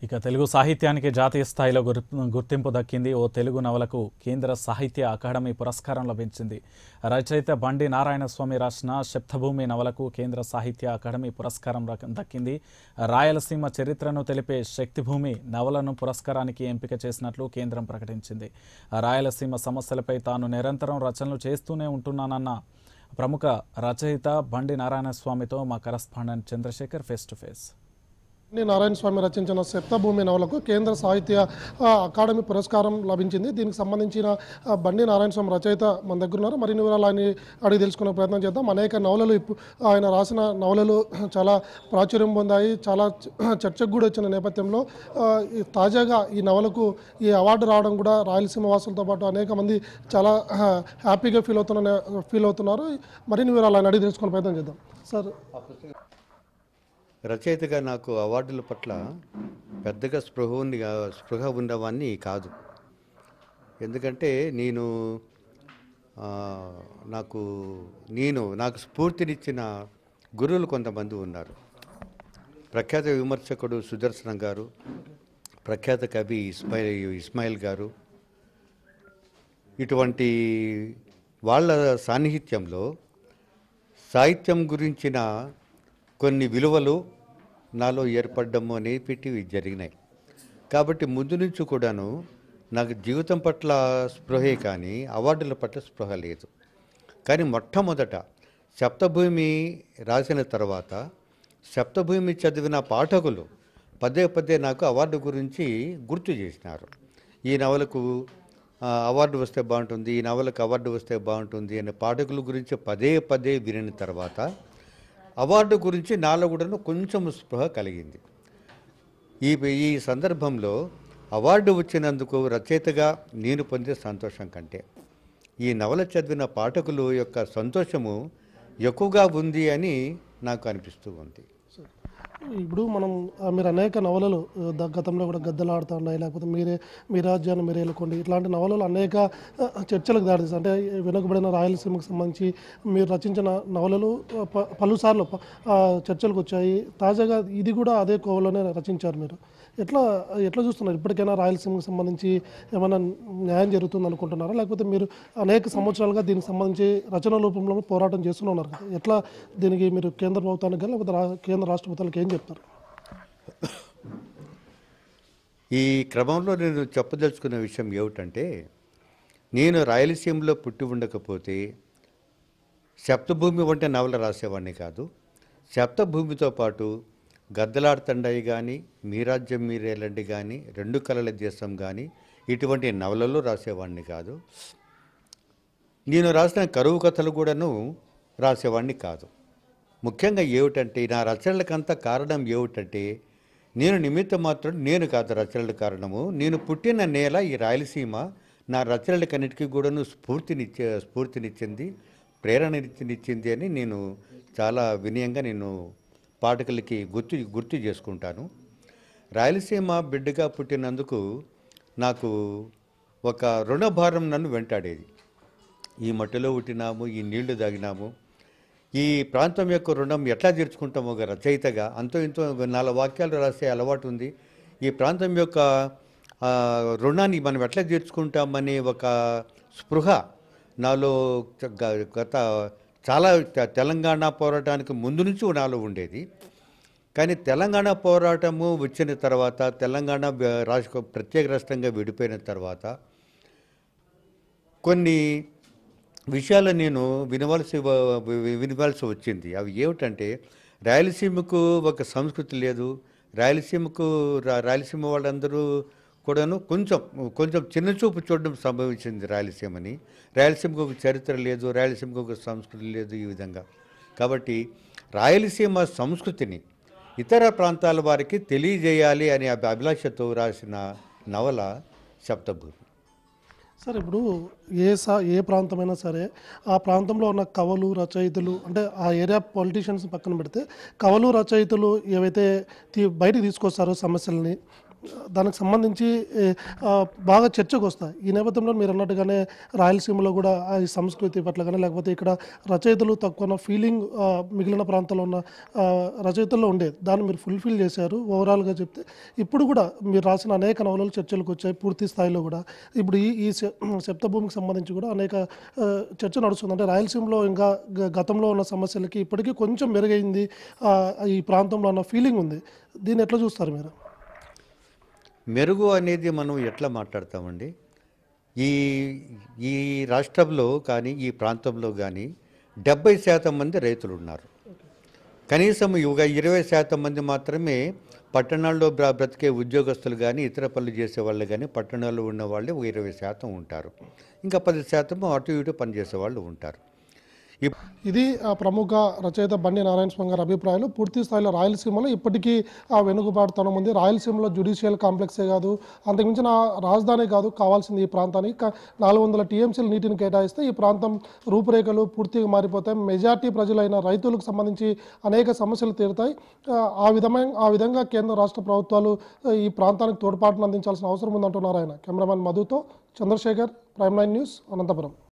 ఇక తెలుగు సాహిత్యానికి జాతీయ స్థాయిలో గుర్- గుర్తింపు దక్కింది ఓ తెలుగు నవలకు కేంద్ర సాహిత్య అకాడమీ పురస్కారం లభించింది రచయిత బండి నారాయణ స్వామి రాసిన శబ్దభూమి నవలకు కేంద్ర సాహిత్య అకాడమీ పురస్కారం రక- దక్కింది రాయలసీమ చరిత్రను తెలిపే శక్తిభూమి నవలను పురస్కారానికి ఎంపిక చేసినట్లు కేంద్రం ప్రకటించింది రాయలసీమ సమస్యలపై తాను నిరంతరం రచనలు చేస్తూనే ఉంటున్నానన్న ప్రముఖ రచయిత బండి నారాయణ స్వామితో మా correspondent Chandrashekar face to face ని నారాయణ స్వామి రచించిన సప్తభూమి నవలకు కేంద్ర సాహిత్య ఆ, అకాడమీ పురస్కారం లభించింది దీనికి సంబంధించిన ఆ, బండి నారాయణ స్వామి రచయిత మన దగ్గర ఉన్నారు మరిన్ని వివరాలు ఆయన అడిగి తెలుసుకునే ప్రయత్నం చేద్దాం అనేక నవలలు ఇప్పు- ఆయన రాసిన నవలలు చాలా ప్రాచుర్యం పొందాయి చాలా చ- చర్చకు కూడా వచ్చిన నేపథ్యంలో ఆ, ఈ తాజాగా ఈ నవలకు ఈ అవార్డు రావడం కూడా రాయలసీమ వాసులతో పాటు అనేక మంది చాలా ఆ, హ్యాపీగా ఫీల్ అవుతున్న ఫీల్ అవుతున్నారు మరిన్ని వివరాలు ఆయన అడిగి తెలుసుకునే ప్రయత్నం చేద్దాం సార్ రచయితగా నాకు అవార్డుల పట్ల పెద్దగా స్పృహ ఉంది స్పృహ ఉన్నవాన్ని కాదు ఎందుకంటే నేను ఆ, నాకు నేను నాకు స్ఫూర్తినిచ్చిన గురువులు కొంతమంది ఉన్నారు ప్రఖ్యాత విమర్శకుడు సుదర్శనం గారు ప్రఖ్యాత కవి ఇస్మాయిల్ ఇస్మాయిల్ గారు ఇటువంటి వాళ్ళ సాన్నిహిత్యంలో సాహిత్యం గురించిన కొన్ని విలువలు నాలో ఏర్పడము అనేవి జరిగినాయి కాబట్టి ముందు నుంచి కూడాను నాకు జీవితం పట్ల స్పృహే కానీ అవార్డుల పట్ల స్పృహ లేదు కానీ మొట్టమొదట సప్తభూమి రాసిన తర్వాత సప్తభూమి చదివిన పాఠకులు పదే పదే నాకు అవార్డు గురించి గుర్తు చేసినారు ఈ నవలకు ఆ, అవార్డు వస్తే బాగుంటుంది ఈ నవలకు అవార్డు వస్తే బాగుంటుంది అనే పాఠకుల గురించి పదే పదే వినిన తర్వాత అవార్డు గురించి నాలో కూడాను కొంచెం స్పృహ కలిగింది ఈ ఈ సందర్భంలో అవార్డు వచ్చినందుకు రచయితగా నేను పొందే సంతోషం కంటే ఈ నవల చదివిన పాఠకులు యొక్క సంతోషము ఎక్కువగా ఉంది అని నాకు అనిపిస్తూ ఉంది ఇప్పుడు మనం ఆ, మీరు అనేక నవలలు ఆ, ద- గతంలో కూడా గద్దలాడుతూ ఉన్నాయి లేకపోతే మీరే మీ రాజ్యాన్ని మీరు ఏలుకోండి ఇట్లాంటి నవలలు అనేక ఆ, చర్చలకు దారితీస్తాయి అంటే వెనుకబడిన రాయలసీమకు సంబంధించి మీరు రచించిన నవలలు ఆ, ప- పలుసార్లు ప- ఆ, చర్చలకు వచ్చాయి తాజాగా ఇది కూడా అదే కోవలోనే రచించారు మీరు ఎట్లా ఎట్లా చూస్తున్నారు ఇప్పటికైనా రాయలసీమకు సంబంధించి ఏమైనా న్యాయం జరుగుతుంది అనుకుంటున్నారా లేకపోతే మీరు అనేక సంవత్సరాలుగా దీనికి సంబంధించి రచన రూపంలో పోరాటం చేస్తూనే ఉన్నారు కదా ఎట్లా దీనికి మీరు కేంద్ర ప్రభుత్వానికి కానీ లేకపోతే రా- కేంద్ర రాష్ట్ర ప్రభుత్వాలకు ఏం చెప్తారు ఈ క్రమంలో నేను చెప్పదలుచుకున్న విషయం ఏమిటంటే నేను రాయలసీమలో పుట్టి ఉండకపోతే సప్తభూమి వంటి నవల రాసేవాడిని కాదు సప్తభూమితో పాటు గద్దలాడుతండాయి కానీ మీ రాజ్యం మీరేలండి కానీ రెండు కళల దేశం కానీ ఇటువంటి నవలలు రాసేవాడిని కాదు నేను రాసిన కరువు కథలు కూడాను రాసేవాడిని కాదు ముఖ్యంగా ఏమిటంటే నా రచనలకంతా కారణం ఏమిటంటే నేను నిమిత్త మాత్రం నేను కాదు రచనల కారణము నేను పుట్టిన నేల ఈ రాయలసీమ నా రచనలకన్నిటికీ కూడాను స్ఫూర్తినిచ్చే స్ఫూర్తినిచ్చింది ప్రేరణనిచ్చింది అని నేను చాలా వినయంగా నేను పాఠకులకి గుర్తు గుర్తు చేసుకుంటాను రాయలసీమ బిడ్డగా పుట్టినందుకు నాకు ఒక రుణభారం నన్ను వెంటాడేది ఈ మట్టిలో పుట్టినాము ఈ నీళ్లు తాగినాము ఈ ప్రాంతం యొక్క రుణం ఎట్లా తీర్చుకుంటామో ఒక రచయితగా అంతో ఇంతో నాలుగు వాక్యాలు రాసే అలవాటు ఉంది ఈ ప్రాంతం యొక్క ఆ, రుణాన్ని మనం ఎట్లా తీర్చుకుంటామనే ఒక స్పృహ నాలో చ- గ- గత చాలా తె- తెలంగాణ పోరాటానికి ముందు నుంచి నాలో ఉండేది కానీ తెలంగాణ పోరాటము వచ్చిన తర్వాత తెలంగాణ వ్య- రాష్ట్ర ప్రత్యేక రాష్ట్రంగా విడిపోయిన తర్వాత కొన్ని విషయాలు నేను వినవలసి వ- వి- వినవలసి వచ్చింది అవి ఏమిటంటే రాయలసీమకు ఒక సంస్కృతి లేదు రాయలసీమకు రా- రాయలసీమ వాళ్ళందరూ కూడాను కొంచెం కొంచెం చిన్న చూపు చూడడం సంభవించింది రాయలసీమని రాయలసీమకు ఒక చరిత్ర లేదు రాయలసీమకు ఒక సంస్కృతి లేదు ఈ విధంగా కాబట్టి రాయలసీమ సంస్కృతిని ఇతర ప్రాంతాల వారికి తెలియజేయాలి అనే అభి- అభిలాషతో రాసిన నవల శబ్దభూమి సార్ ఇప్పుడు ఏ సా ఏ ప్రాంతమైనా సరే ఆ ప్రాంతంలో ఉన్న కవులు రచయితలు అంటే ఆ ఏరియా పొలిటీషియన్స్ పక్కన పెడితే కవులు రచయితలు ఏవైతే తీ బయటికి తీసుకొస్తారో సమస్యల్ని దానికి సంబంధించి ఏ, ఆ, బాగా చర్చకు వస్తాయి ఈ నేపథ్యంలో మీరు అన్నట్టుగానే రాయలసీమలో కూడా ఆ ఈ సంస్కృతి పట్ల కానీ లేకపోతే ఇక్కడ రచయితలు తక్కువ ఉన్న ఫీలింగ్ ఆ, మిగిలిన ప్రాంతాల్లో ఉన్న ఆ, రచయితల్లో ఉండేది దాన్ని మీరు ఫుల్ఫిల్ చేశారు ఓవరాల్గా చెప్తే ఇప్పుడు కూడా మీరు రాసిన అనేక నవలలు చర్చలకు వచ్చాయి పూర్తి స్థాయిలో కూడా ఇప్పుడు ఈ ఈ సె- సప్తభూమికి సంబంధించి కూడా అనేక ఆ, చర్చ నడుస్తుంది అంటే రాయలసీమలో ఇంకా గ- గతంలో ఉన్న సమస్యలకి ఇప్పటికీ కొంచెం మెరుగైంది ఆ, ఈ ప్రాంతంలో అన్న ఫీలింగ్ ఉంది దీన్ని ఎట్లా చూస్తారు మీరు మెరుగు అనేది మనం ఎట్లా మాట్లాడతామండి ఈ ఈ రాష్ట్రంలో కానీ ఈ ప్రాంతంలో కానీ డెబ్బై శాతం మంది రైతులు ఉన్నారు కనీసం ఒక ఇరవై శాతం మంది మాత్రమే పట్టణాల్లో బ్ర బ్రతికే ఉద్యోగస్తులు కానీ ఇతర పనులు చేసే వాళ్ళు కానీ పట్టణాల్లో ఉన్న వాళ్ళే ఒక ఇరవై శాతం ఉంటారు ఇంకా పది శాతం అటు ఇటు పనిచేసే వాళ్ళు ఉంటారు ఇప్- ఇది ఆ ప్రముఖ రచయిత బండి నారాయణ స్వామి గారి అభిప్రాయాలు పూర్తి స్థాయిలో రాయలసీమలో ఇప్పటికీ ఆ వెనుకబాటుతనం ఉంది రాయలసీమలో జ్యుడిషియల్ కాంప్లెక్సే కాదు అంతకుమించిన రాజధాని కాదు కావాల్సింది ఈ ప్రాంతానికి కా- నాలుగు వందల టీఎంసీల నీటిని కేటాయిస్తే ఈ ప్రాంతం రూపురేఖలు పూర్తిగా మారిపోతాయి మెజార్టీ ప్రజలైన రైతులకు సంబంధించి అనేక సమస్యలు తీరుతాయి ఆ, ఆ విధమైన ఆ విధంగా కేంద్ర రాష్ట్ర ప్రభుత్వాలు ఆ, ఈ ప్రాంతానికి తోడ్పాటును అందించాల్సిన అవసరం ఉందంటున్నారు ఆయన కెమెరామెన్ మధుతో Chandrashekar prime nine news Anantapuram